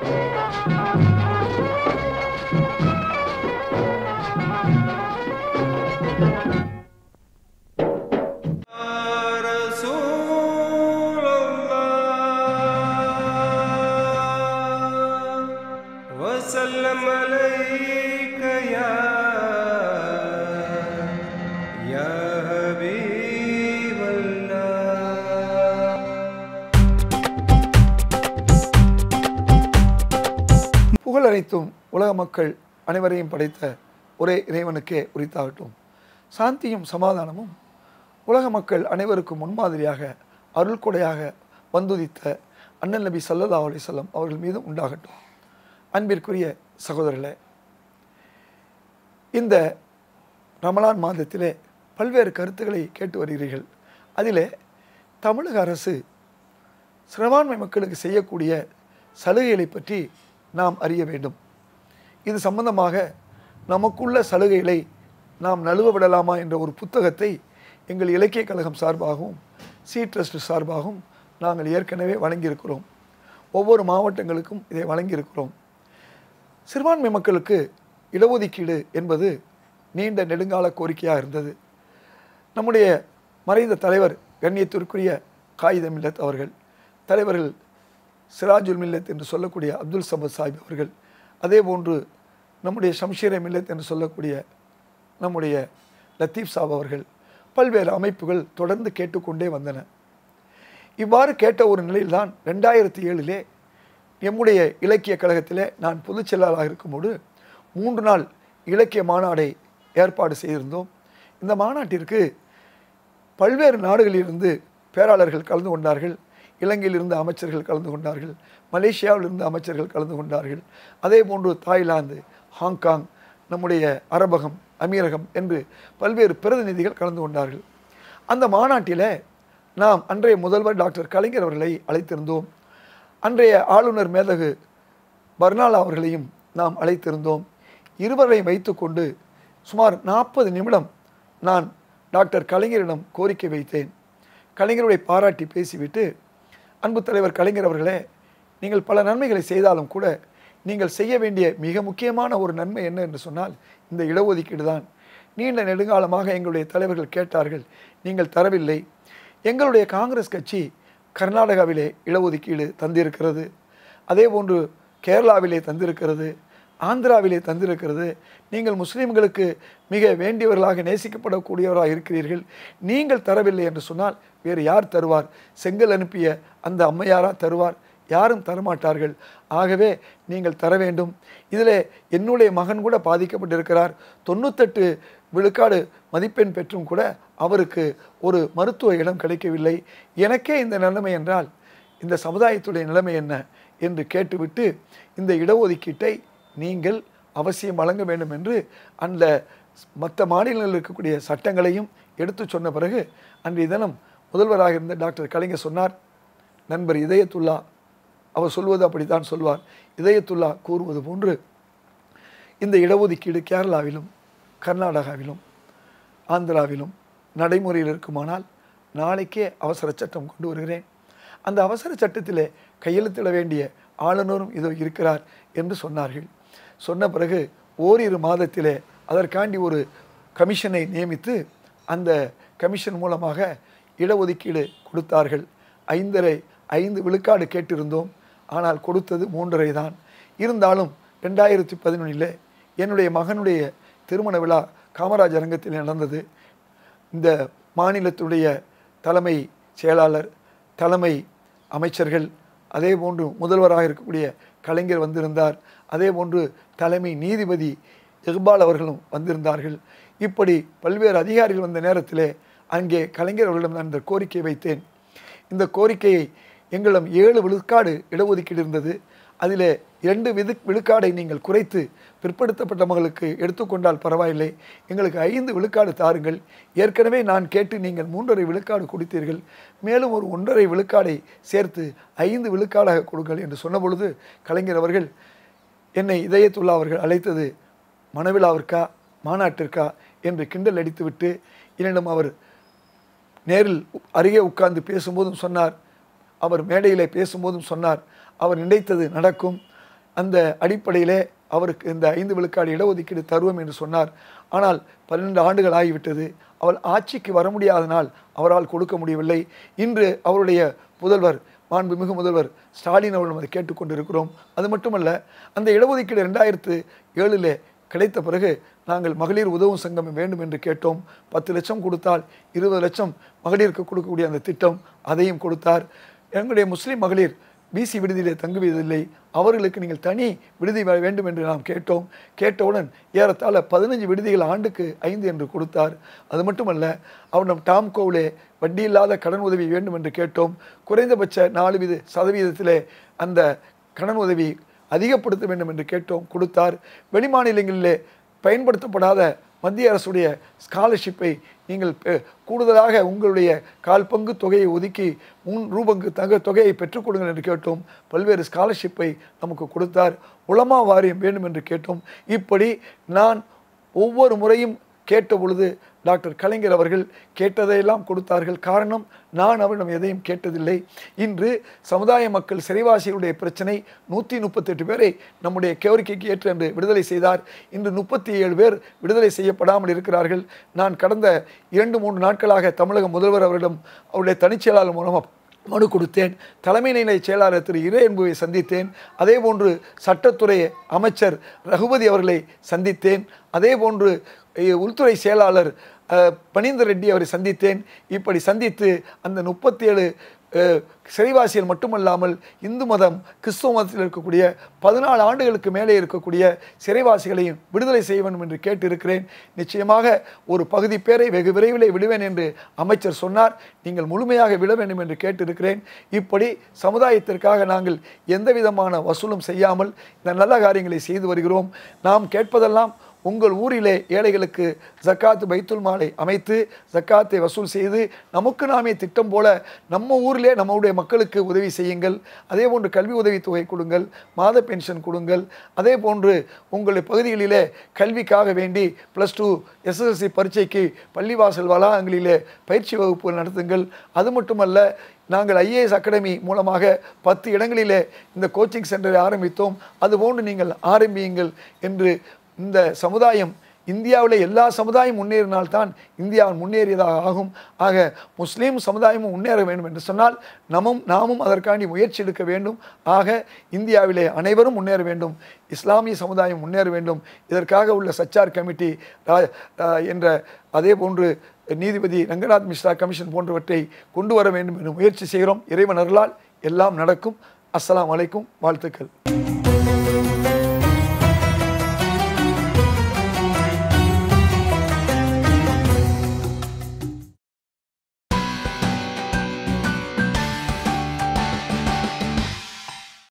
رسول الله وسلم عليك يا يا حبيب الله புகழ் அனைத்தும் உலக மக்கள் அனைவரையும் படைத்த ஒரே இறைவனுக்கே உரித்தாகட்டும் சாந்தியும் சமாதானமும் உலக மக்கள் அனைவருக்கும் முன்மாதிரியாக அருள்கொடையாக வந்துதித்த அண்ணல் நபி ஸல்லல்லாஹு அலைஹி வஸல்லம் அவர்கள் மீது உண்டாகட்டும் அன்பிற்குரிய சகோதரர்களே இந்த ரமலான் மாதத்திலே பல்வேறு கருத்துக்களை கேட்டு வருகிறீர்கள் அதிலே தமிழக அரசு சிறுபான்மை மக்களுக்கு செய்யக்கூடிய சலுகைகளை பற்றி நாம் அறிய வேண்டும் இது சம்பந்தமாக நமக்குள்ள சலுகைகளை நாம் நழுவ விடலாமா என்ற ஒரு புத்தகத்தை எங்கள் இலக்கிய கழகம் சார்பாகவும் சி ட்ரஸ்ட் சார்பாகவும் நாங்கள் ஏற்கனவே வழங்கியிருக்கிறோம் ஒவ்வொரு மாவட்டங்களுக்கும் இதை வழங்கியிருக்கிறோம் சிறுபான்மை மக்களுக்கு இடஒதுக்கீடு என்பது நீண்ட நெடுங்கால கோரிக்கையாக இருந்தது நம்முடைய மறைந்த தலைவர் கண்ணியத்திற்குரிய காகித மில்லத் அவர்கள் தலைவர்கள் சிராஜுல் மில்லத் என்று சொல்லக்கூடிய அப்துல் சமத் சாஹிப் அவர்கள் அதே போன்று நம்முடைய ஷம்ஷீரே மில்லத் என்று சொல்லக்கூடிய நம்முடைய லத்தீப் சாப் அவர்கள் பல்வேறு அமைப்புகள் தொடர்ந்து கேட்டுக்கொண்டே வந்தன இவ்வாறு கேட்ட ஒரு நிலையில்தான் ரெண்டாயிரத்தி ஏழிலே எம்முடைய இலக்கிய கழகத்திலே நான் பொதுச் செயலாளராக இருக்கும்போது மூன்று நாள் இலக்கிய மாநாடை ஏற்பாடு செய்திருந்தோம் இந்த மாநாட்டிற்கு பல்வேறு நாடுகளிலிருந்து பேராளர்கள் கலந்து கொண்டார்கள் இலங்கையிலிருந்து அமைச்சர்கள் கலந்து கொண்டார்கள் மலேசியாவிலிருந்து அமைச்சர்கள் கலந்து கொண்டார்கள் அதே போன்று தாய்லாந்து ஹாங்காங் நம்முடைய அரபகம் அமீரகம் என்று பல்வேறு பிரதிநிதிகள் கலந்து கொண்டார்கள் அந்த மாநாட்டில் நாம் அன்றைய முதல்வர் டாக்டர் கலைஞர் அவர்களை அழைத்திருந்தோம் அன்றைய ஆளுநர் மேதகு பர்னாலா அவர்களையும் நாம் அழைத்திருந்தோம் இருவரையும் வைத்துக்கொண்டு சுமார் நாற்பது நிமிடம் நான் டாக்டர் கலைஞரிடம் கோரிக்கை வைத்தேன் கலைஞருடைய பாராட்டி பேசிவிட்டு அன்பு தலைவர் கலைஞர் அவர்களே நீங்கள் பல நன்மைகளை செய்தாலும் கூட நீங்கள் செய்ய வேண்டிய மிக முக்கியமான ஒரு நன்மை என்ன என்று சொன்னால் இந்த இடஒதுக்கீடு தான் நீண்ட நெடுங்காலமாக எங்களுடைய தலைவர்கள் கேட்டார்கள் நீங்கள் தரவில்லை எங்களுடைய காங்கிரஸ் கட்சி கர்நாடகாவிலே இடஒதுக்கீடு தந்திருக்கிறது அதே போன்று கேரளாவிலே தந்திருக்கிறது ஆந்திராவிலே தந்திருக்கிறது நீங்கள் முஸ்லீம்களுக்கு மிக வேண்டியவர்களாக நேசிக்கப்படக்கூடியவராக இருக்கிறீர்கள் நீங்கள் தரவில்லை என்று சொன்னால் வேறு யார் தருவார் செங்கல் அனுப்பிய அந்த அம்மையாரா தருவார் யாரும் தரமாட்டார்கள் ஆகவே நீங்கள் தர வேண்டும் இதில் என்னுடைய மகன் கூட பாதிக்கப்பட்டிருக்கிறார் தொண்ணூத்தெட்டு விழுக்காடு மதிப்பெண் பெற்றும் கூட அவருக்கு ஒரு மருத்துவ இடம் கிடைக்கவில்லை எனக்கே இந்த நிலைமை என்றால் இந்த சமுதாயத்துடைய நிலைமை என்ன என்று கேட்டுவிட்டு இந்த இடஒதுக்கீட்டை நீங்கள் அவசியம் வழங்க வேண்டும் என்று அந்த மற்ற மாநிலங்களில் இருக்கக்கூடிய சட்டங்களையும் எடுத்து சொன்ன பிறகு அன்றைய தினம் முதல்வராக இருந்த டாக்டர் கலைஞர் சொன்னார் நண்பர் இதயத்துல்லா அவர் சொல்வது அப்படித்தான் சொல்வார் இதயத்துல்லா கூறுவது போன்று இந்த இடஒதுக்கீடு கேரளாவிலும் கர்நாடகாவிலும் ஆந்திராவிலும் நடைமுறையில் இருக்குமானால் நாளைக்கே அவசர சட்டம் கொண்டு வருகிறேன் அந்த அவசர சட்டத்திலே கையெழுத்திட வேண்டிய ஆளுநரும் இதோ இருக்கிறார் என்று சொன்னார்கள் சொன்ன பிறகு ஓரிரு மாதத்திலே அதற்காண்டி ஒரு கமிஷனை நியமித்து அந்த கமிஷன் மூலமாக இடஒதுக்கீடு கொடுத்தார்கள் ஐந்தரை ஐந்து விழுக்காடு கேட்டிருந்தோம் ஆனால் கொடுத்தது மூன்றரை தான் இருந்தாலும் ரெண்டாயிரத்தி பதினொன்றில் என்னுடைய மகனுடைய திருமண விழா காமராஜ் அரங்கத்தில் நடந்தது இந்த மாநிலத்துடைய தலைமை செயலாளர் தலைமை அமைச்சர்கள் அதே போன்று முதல்வராக இருக்கக்கூடிய கலைஞர் வந்திருந்தார் அதே போன்று தலைமை நீதிபதி இக்பால் அவர்களும் வந்திருந்தார்கள் இப்படி பல்வேறு அதிகாரிகள் வந்த நேரத்திலே அங்கே கலைஞர் அவர்களிடம் நான் இந்த கோரிக்கை வைத்தேன் இந்த கோரிக்கையை எங்களிடம் ஏழு விழுக்காடு இடஒதுக்கீடு இருந்தது அதில் இரண்டு விது விழுக்காடை நீங்கள் குறைத்து பிற்படுத்தப்பட்ட மகளுக்கு எடுத்துக்கொண்டால் பரவாயில்லை எங்களுக்கு ஐந்து விழுக்காடு தாருங்கள் ஏற்கனவே நான் கேட்டு நீங்கள் மூன்றரை விழுக்காடு கொடுத்தீர்கள் மேலும் ஒரு ஒன்றரை விழுக்காடை சேர்த்து ஐந்து விழுக்காடாக கொடுங்கள் என்று சொன்ன பொழுது கலைஞர் அவர்கள் என்னை இதயத்துல்லா அவர்கள் அழைத்தது மணவிழாவிற்கா மாநாட்டிற்கா என்று கிண்டல் அடித்துவிட்டு என்னிடம் அவர் நேரில் அருகே உட்கார்ந்து பேசும்போதும் சொன்னார் அவர் மேடையிலே பேசும்போதும் சொன்னார் அவர் நினைத்தது நடக்கும் அந்த அடிப்படையிலே அவருக்கு இந்த ஐந்து விழுக்காடு இடஒதுக்கீடு தருவோம் என்று சொன்னார் ஆனால் பன்னெண்டு ஆண்டுகள் ஆகிவிட்டது அவர் ஆட்சிக்கு வர முடியாதனால் அவரால் கொடுக்க முடியவில்லை இன்று அவருடைய புதல்வர் மாண்புமிகு முதல்வர் ஸ்டாலின் அவர்கள் அதை கேட்டுக்கொண்டிருக்கிறோம் அது மட்டுமல்ல அந்த இடஒதுக்கீடு ரெண்டாயிரத்து ஏழிலே கிடைத்த பிறகு நாங்கள் மகளிர் உதவும் சங்கம் வேண்டும் என்று கேட்டோம் பத்து லட்சம் கொடுத்தால் இருபது லட்சம் மகளிருக்கு கொடுக்கக்கூடிய அந்த திட்டம் அதையும் கொடுத்தார் எங்களுடைய முஸ்லிம் மகளிர் பிசி விடுதியிலே தங்குவதில்லை அவர்களுக்கு நீங்கள் தனி விடுதி வே- வேண்டும் என்று நாம் கேட்டோம் கேட்டவுடன் ஏறத்தாழ பதினஞ்சு விடுதிகள் ஆண்டுக்கு ஐந்து என்று கொடுத்தார் அது மட்டுமல்ல அவரிடம் டாம்கோவிலே வட்டி இல்லாத கடன் உதவி வேண்டும் என்று கேட்டோம் குறைந்தபட்ச நாலு வீத சதவீதத்திலே அந்த கடன் உதவி அதிகப்படுத்த வேண்டும் என்று கேட்டோம் கொடுத்தார் வெளிமாநிலங்களிலே பயன்படுத்தப்படாத மத்திய அரசுடைய ஸ்காலர்ஷிப்பை நீங்கள் பெ- கூடுதலாக உங்களுடைய கால் பங்கு தொகையை ஒதுக்கி மூன் ரூபங்கு தங்க தொகையை பெற்றுக் கொடுங்கள் என்று கேட்டோம் பல்வேறு ஸ்காலர்ஷிப்பை நமக்கு கொடுத்தார் உலமா வாரியம் வேண்டும் என்று கேட்டோம் இப்படி நான் ஒவ்வொரு முறையும் கேட்ட பொழுது டாக்டர் கலைஞர் அவர்கள் கேட்டதையெல்லாம் கொடுத்தார்கள் காரணம் நான் அவரிடம் எதையும் கேட்டதில்லை இன்று சமுதாய மக்கள் சிறைவாசிகளுடைய பிரச்சனை நூற்றி முப்பத்தெட்டு பேரை நம்முடைய கோரிக்கைக்கு ஏற்று என்று விடுதலை செய்தார் இன்று முப்பத்தி ஏழு பேர் விடுதலை செய்யப்படாமல் இருக்கிறார்கள் நான் கடந்த இரண்டு மூன்று நாட்களாக தமிழக முதல்வர் அவரிடம் அவருடைய தனிச்செயலாளர் மூலமாக மனு கொடுத்தேன் தலைமை நிலை செயலாளர் திரு இறை என்புவை சந்தித்தேன் அதே போன்று சட்டத்துறை அமைச்சர் ரகுபதி அவர்களை சந்தித்தேன் அதே போன்று அஹ், உள்துறை செயலாளர் அஹ், பனீந்தர் ரெட்டி அவரை சந்தித்தேன் இப்படி சந்தித்து அந்த முப்பத்தி ஏழு சிறைவாசிகள் மட்டுமல்லாமல் இந்து மதம் கிறிஸ்துவ மதத்தில் இருக்கக்கூடிய பதினாலு ஆண்டுகளுக்கு மேலே இருக்கக்கூடிய சிறைவாசிகளையும் விடுதலை செய்ய வேண்டும் என்று கேட்டிருக்கிறேன் நிச்சயமாக ஒரு பகுதி பேரை வெகு விரைவிலே விடுவேன் என்று அமைச்சர் சொன்னார் நீங்கள் முழுமையாக விட வேண்டும் என்று கேட்டிருக்கிறேன் இப்படி சமுதாயத்திற்காக நாங்கள் எந்த விதமான வசூலும் செய்யாமல் இந்த நல்ல காரியங்களை செய்து வருகிறோம் நாம் கேட்பதெல்லாம் உங்கள் ஊரிலே ஏழைகளுக்கு ஜக்காத் பைத்துல் மாலை அமைத்து ஜக்காத்தை வசூல் செய்து நமக்கு நாமே திட்டம் போல நம்ம ஊரிலே நம்முடைய மக்களுக்கு உதவி செய்யுங்கள் அதே போன்று கல்வி உதவித்தொகை கொடுங்கள் மாத பென்ஷன் கொடுங்கள் அதே போன்று உங்களுடைய பகுதிகளிலே கல்விக்காக வேண்டி ப்ளஸ் டூ எஸ்எஸ்எல்சி பரீட்சைக்கு பள்ளிவாசல் வளாகங்களிலே பயிற்சி வகுப்புகள் நடத்துங்கள் அது மட்டுமல்ல நாங்கள் ஐஏஎஸ் அகாடமி மூலமாக பத்து இடங்களிலே இந்த கோச்சிங் சென்டரை ஆரம்பித்தோம் அதுபோன்று நீங்கள் ஆரம்பியுங்கள் என்று இந்த சமுதாயம் இந்தியாவில் எல்லா சமுதாயம் முன்னேறினால்தான் இந்தியா முன்னேறியதாக ஆகும் ஆக முஸ்லீம் சமுதாயமும் முன்னேற வேண்டும் என்று சொன்னால் நமம் நாமும் அதற்காண்டி முயற்சி எடுக்க வேண்டும் ஆக இந்தியாவிலே அனைவரும் முன்னேற வேண்டும் இஸ்லாமிய சமுதாயம் முன்னேற வேண்டும் இதற்காக உள்ள சச்சார் கமிட்டி ரா- ரா- என்ற அதே போன்று நீதிபதி ரங்கநாத் மிஸ்ரா கமிஷன் போன்றவற்றை கொண்டு வர வேண்டும் என்று முயற்சி செய்கிறோம் இறைவன் அருளால் எல்லாம் நடக்கும் அஸ்ஸலாமு அலைக்கும் வாழ்த்துக்கள்